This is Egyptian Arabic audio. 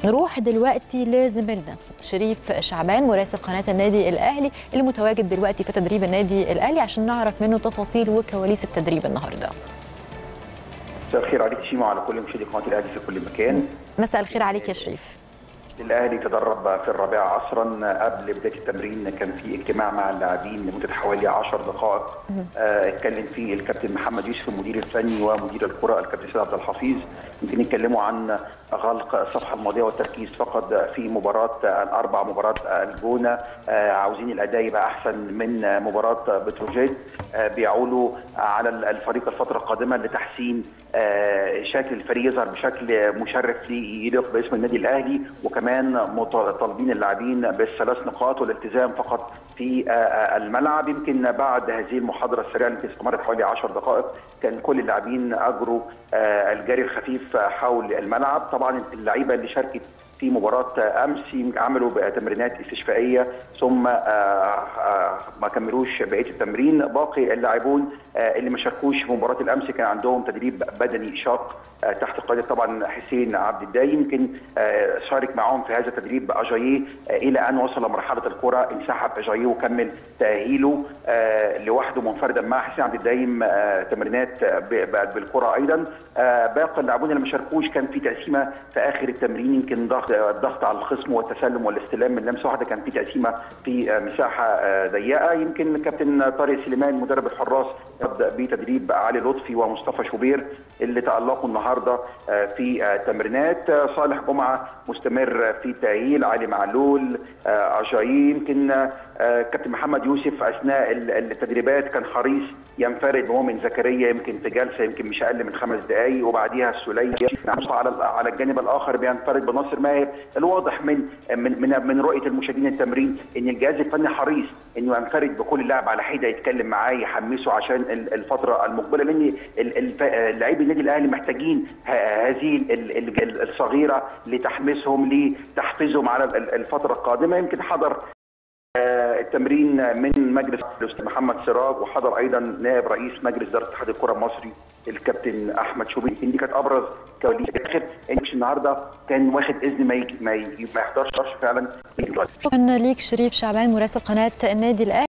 نروح دلوقتي لزميلنا شريف شعبان مراسل قناه النادي الاهلي اللي متواجد دلوقتي في تدريب النادي الاهلي عشان نعرف منه تفاصيل وكواليس التدريب النهارده. مساء الخير عليك شيما وعلى كل مشاهدي قناه الاهلي في كل مكان. مساء الخير عليك يا شريف. الاهلي تدرب في الرابعه عصرا قبل بدايه التمرين كان في اجتماع مع اللاعبين لمده حوالي 10 دقائق آه، اتكلم فيه الكابتن محمد يوسف المدير الفني ومدير الكره الكابتن سيد عبد الحفيظ يمكن يتكلموا عن غلق الصفحه الماضيه والتركيز فقط في مباراه الاربع مباراه الجونه آه، عاوزين الاداء يبقى احسن من مباراه بتروجيت آه، بيعولوا على الفريق الفتره القادمه لتحسين آه، شكل الفريق يظهر بشكل مشرف ليه يليق باسم النادي الاهلي وكمان مط- طالبين اللاعبين بالثلاث نقاط والالتزام فقط في آه، آه، الملعب يمكن بعد هذه المحاضره السريعه التي استمرت حوالي 10 دقائق كان كل اللاعبين اجروا آه، الجري الخفيف حول الملعب طبعا اللعيبه اللي شاركت في مباراة أمس عملوا تمرينات استشفائية ثم آه، آه، ما كملوش بقية التمرين باقي اللاعبون آه، اللي ما شاركوش في مباراة الأمس كان عندهم تدريب بدني شاق آه، تحت قيادة طبعا حسين عبد الدايم يمكن آه، شارك معاهم في هذا التدريب أجاييه آه، إلى أن وصل مرحلة الكرة انسحب أجاييه وكمل تأهيله آه، لوحده منفردا مع حسين عبد الدايم آه، تمرينات آه، ب- بالكرة أيضا آه، باقي اللاعبون اللي ما شاركوش كان في تقسيمة في آخر التمرين يمكن ضغط الضغط على الخصم والتسلم والاستلام من لمسه واحده كان في تقسيمه في مساحه ضيقه يمكن الكابتن طارق سليمان مدرب الحراس يبدا بتدريب علي لطفي ومصطفى شوبير اللي تالقوا النهارده في تمرينات صالح جمعه مستمر في التاهيل علي معلول اجايي يمكن كابتن محمد يوسف اثناء التدريبات كان حريص ينفرد بمؤمن زكريا يمكن في جلسه يمكن مش اقل من خمس دقائق وبعديها السليه على على الجانب الاخر بينفرد بناصر ماهر الواضح من من من, من رؤيه المشاهدين التمرين ان الجهاز الفني حريص انه ينفرد بكل لاعب على حده يتكلم معاه يحمسه عشان الفتره المقبله لان لاعبي النادي الاهلي محتاجين هذه الصغيره لتحميسهم لتحفيزهم على الفتره القادمه يمكن حضر التمرين من مجلس الاستاذ محمد سراج وحضر ايضا نائب رئيس مجلس اداره اتحاد الكره المصري الكابتن احمد شوبير دي كانت ابرز كواليس الاخر النهارده كان واخد اذن ما يجي ما, يجي ما يحضرش فعلا شكرا ليك شريف شعبان مراسل قناه النادي الاهلي